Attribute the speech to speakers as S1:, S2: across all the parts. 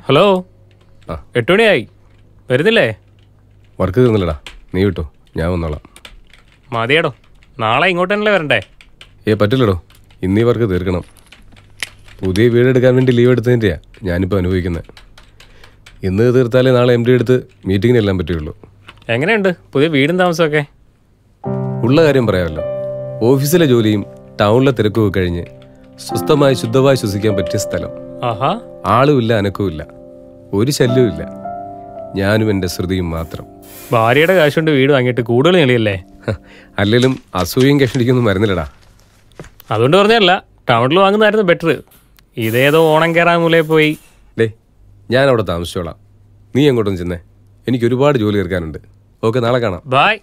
S1: Hello
S2: ആ.
S1: എട്ട് മണിയായി വരുന്നില്ലേ
S2: വർക്ക് തീർന്നില്ലടാ നീ വിട്ടോ ഞാൻ വന്നോളാം
S1: മതിയടോ നാളെ ഇങ്ങോട്ട് തന്നെയല്ലേ വരണ്ടേ
S2: ഏ പറ്റില്ലടോ ഇന്നീ വർക്ക് തീർക്കണം പുതിയ വീടെടുക്കാൻ വേണ്ടി ലീവ് എടുത്തതിൻ്റെയാ ഞാനിപ്പോൾ അനുഭവിക്കുന്നത് ഇന്ന് തീർത്താലേ നാളെ എം ഡി എടുത്ത് മീറ്റിങ്ങിനെല്ലാം പറ്റുകയുള്ളൂ
S1: എങ്ങനെയുണ്ട് പുതിയ വീടും താമസമൊക്കെ
S2: ഉള്ള കാര്യം പറയാമല്ലോ ഓഫീസിലെ ജോലിയും ടൗണിലെ തിരക്കും കഴിഞ്ഞ് സ്വസ്ഥമായി ശുദ്ധമായി ശ്വസിക്കാൻ പറ്റിയ സ്ഥലം
S1: ആഹാ
S2: ആളുമില്ല അനക്കവുമില്ല ഒരു ശല്യവുമില്ല ഞാനും എൻ്റെ ശ്രുതിയും മാത്രം
S1: ഭാര്യയുടെ കാശ് കൊണ്ട് വീട് വാങ്ങിയിട്ട് കൂടുതൽ നെളിയല്ലേ
S2: ഹ, അല്ലേലും അസൂയയും കഷണിക്കൊന്നും മരുന്നില്ലടാ
S1: അതുകൊണ്ട് പറഞ്ഞല്ല ടൗണിൽ വാങ്ങുന്നതായിരുന്നു ബെറ്റർ ഇതേതോ ഓണം കയറാൻ മൂലയിൽ പോയി
S2: ഡേ ഞാൻ അവിടെ താമസിച്ചോളാം നീ എങ്ങോട്ടും ചെന്നേ എനിക്ക് ഒരുപാട് ജോലി തീർക്കാനുണ്ട് ഓക്കെ നാളെ കാണാം
S1: ബായ്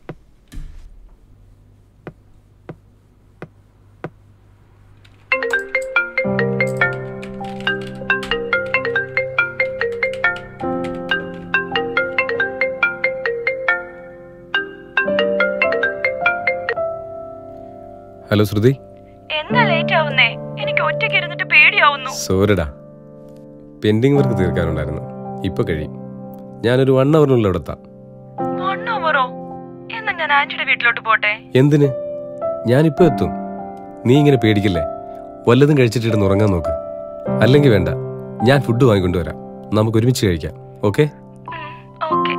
S2: ഹലോ ശ്രുതി
S3: എന്താ ലേറ്റ് ആവുന്നേ എനിക്ക് ഒറ്റയ്ക്ക് ഇരുന്നിട്ട് പേടിയാവുന്നു
S2: സോരടാ പെൻഡിങ് വർക്ക് തീർക്കാനുണ്ടായിരുന്നു ഇപ്പൊ കഴിയും ഞാനൊരു വൺ അവറിനുള്ളിൽ അവിടെ എത്താം
S3: വൺ ഓവറോ എന്നാ ഞാൻ ആന്റിയുടെ വീട്ടിലോട്ട് പോട്ടെ
S2: എന്തിന് ഞാനിപ്പോ എത്തും നീ ഇങ്ങനെ പേടിക്കില്ലേ വല്ലതും കഴിച്ചിട്ടിരുന്ന് ഉറങ്ങാൻ നോക്ക് അല്ലെങ്കിൽ വേണ്ട ഞാൻ ഫുഡ് വാങ്ങിക്കൊണ്ടുവരാം നമുക്ക് ഒരുമിച്ച് കഴിക്കാം ഓക്കെ
S3: ഓക്കെ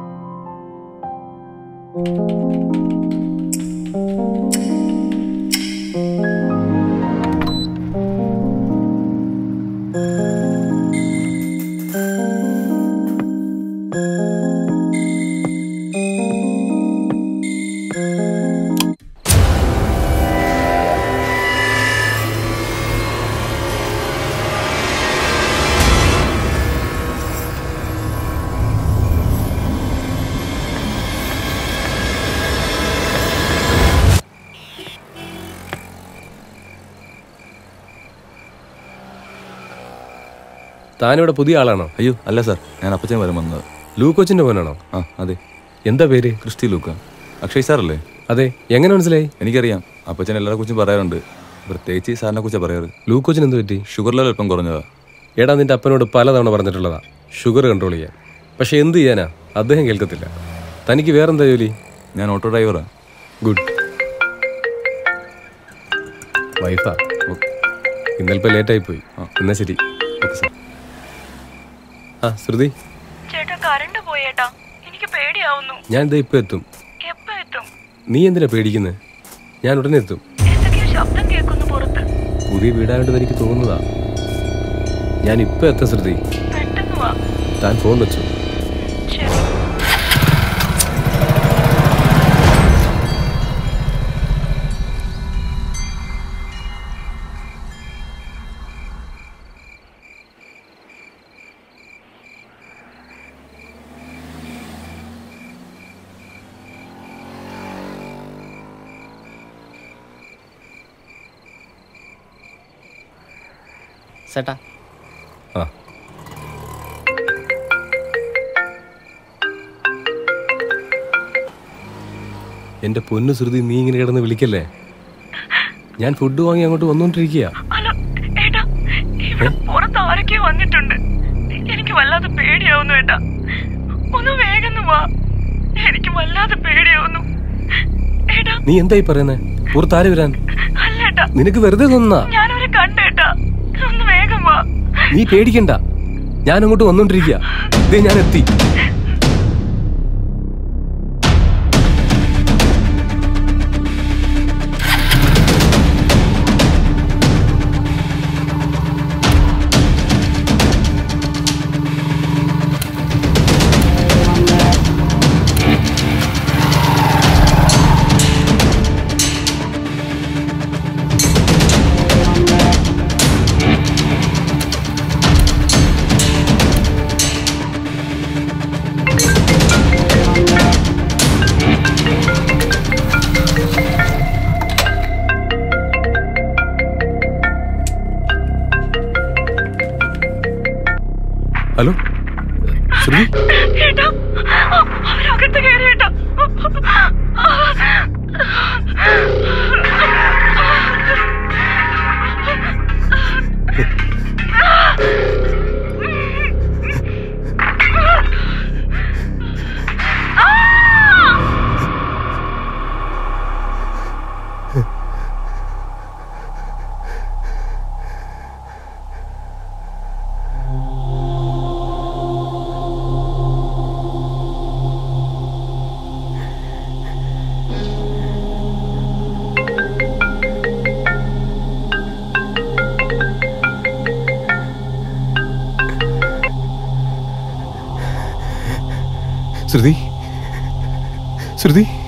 S2: താനിവിടെ പുതിയ ആളാണോ
S4: അയ്യോ അല്ല സാർ ഞാൻ അപ്പച്ചൻ വരും വന്നത്
S2: ലൂക്കോച്ചിന്റെ മോനാണോ
S4: ആ അതെ
S2: എന്താ പേര്
S4: ക്രിസ്റ്റി ലൂക്ക അക്ഷയ് സാറല്ലേ
S2: അതെ എങ്ങനെ മനസ്സിലായി
S4: എനിക്കറിയാം അപ്പച്ചൻ എല്ലാരെ കുറിച്ചും പറയാറുണ്ട് പ്രത്യേകിച്ച് സാറിനെ കുറിച്ച് പറയാറ്
S2: ലൂക്കോച്ചിന് എന്ത് പറ്റി
S4: ഷുഗർ ലെവൽ അല്പം കുറഞ്ഞതാ
S2: എടാ നിന്റെ അപ്പനോട് പലതവണ പറഞ്ഞിട്ടുള്ളതാ ഷുഗർ കൺട്രോൾ ചെയ്യാൻ പക്ഷെ എന്ത് ചെയ്യാനാ അദ്ദേഹം കേൾക്കത്തില്ല തനിക്ക് വേറെന്താ ജോലി
S4: ഞാൻ ഓട്ടോ ഡ്രൈവറാ
S2: ഗുഡ് വൈഫാ ഇന്നൽപ്പം ലേറ്റായി പോയി എന്നാ ശരി
S4: ഓക്കെ സാർ
S2: ആ ശ്രുതി
S3: ചേട്ടാ കറണ്ട് പോയേട്ടാ എനിക്ക് പേടിയാവുന്നു
S2: ഞാൻ ഇതാ ഇപ്പം എത്തും
S3: എപ്പോ എത്തും
S2: നീ എന്തിനാ പേടിക്കുന്നത് ഞാൻ ഉടനെ എത്തും
S3: എന്തൊക്കെയോ ശബ്ദം കേൾക്കുന്നു പുറത്ത്
S2: പുതിയ വീടായോണ്ട് എനിക്ക് തോന്നുന്നതാ ഞാൻ ഇപ്പം എത്താം ശ്രുതി
S3: പെട്ടെന്ന് വാ
S2: താൻ ഫോൺ വെച്ചു
S3: ശരി
S5: ചേട്ടാ
S2: ആ എന്റെ പൊന്നു ശ്രുതി നീ ഇങ്ങനെ കിടന്ന് വിളിക്കല്ലേ ഞാൻ ഫുഡ് വാങ്ങി അങ്ങോട്ട് വന്നോണ്ടിരിക്കുക
S3: ഹലോ ഏട്ടാ ഇവിടെ പുറത്ത് ആരൊക്കെയോ വന്നിട്ടുണ്ട് എനിക്ക് വല്ലാതെ പേടിയാവുന്നു ഏട്ടാ ഒന്ന് വേഗം വാ എനിക്ക് വല്ലാതെ പേടിയാവുന്നു ഏട്ടാ
S2: നീ എന്തായി പറയുന്നേ പുറത്താര് വരാൻ
S3: അല്ല ഏട്ടാ
S2: നിനക്ക് വെറുതെ തോന്നുന്നാ
S3: ഞാനവരെ കണ്ടേട്ടാ ഒന്ന് വേഗം വാ
S2: നീ പേടിക്കണ്ട ഞാൻ അങ്ങോട്ട് വന്നോണ്ടിരിക്കുക ഇതേ ഞാൻ എത്തി ഹലോ ശ്രുതി
S3: ഏട്ടാ അവരകത്ത് കയറി ഏട്ടാ
S2: ശ്രുതി ശ്രുതി